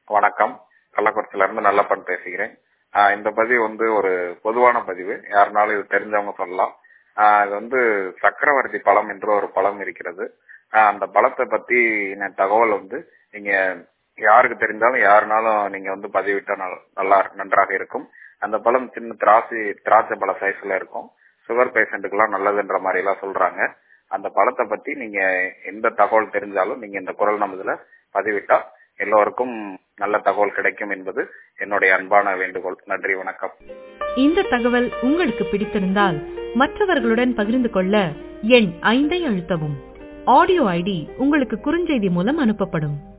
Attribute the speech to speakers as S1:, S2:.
S1: வணக்கம் கள்ளக்குறிச்சியில இருந்து நல்லப்பன் பேசுகிறேன் ஆஹ் இந்த பதிவு வந்து ஒரு பொதுவான பதிவு யாருனாலும் இது தெரிஞ்சவங்க சொல்லலாம் ஆஹ் இது வந்து சக்கரவர்த்தி பழம் என்ற ஒரு பழம் இருக்கிறது ஆஹ் அந்த பழத்தை பத்தி தகவல் வந்து நீங்க யாருக்கு தெரிந்தாலும் யாருனாலும் நீங்க வந்து பதிவிட்டா நல்- நல்லா நன்றாக இருக்கும் அந்த பழம் சின்ன திராட்சை திராட்சை பழ சைஸ்ல இருக்கும் சுகர் பேஷண்ட்டுக்கெல்லாம் நல்லதுன்ற மாதிரி எல்லாம் சொல்றாங்க அந்த பழத்தை பத்தி நீங்க எந்த தகவல் தெரிஞ்சாலும் நீங்க இந்த குரல் நமதுல பதிவிட்டா எல்லோருக்கும் நல்ல தகவல் கிடைக்கும் என்பது என்னுடைய அன்பான வேண்டுகோள் நன்றி வணக்கம்
S2: இந்த தகவல் உங்களுக்கு பிடித்திருந்தால் மற்றவர்களுடன் பகிர்ந்து கொள்ள எண் ஐந்தை அழுத்தவும் ஆடியோ ஐடி உங்களுக்கு குறுஞ்செய்தி மூலம் அனுப்பப்படும்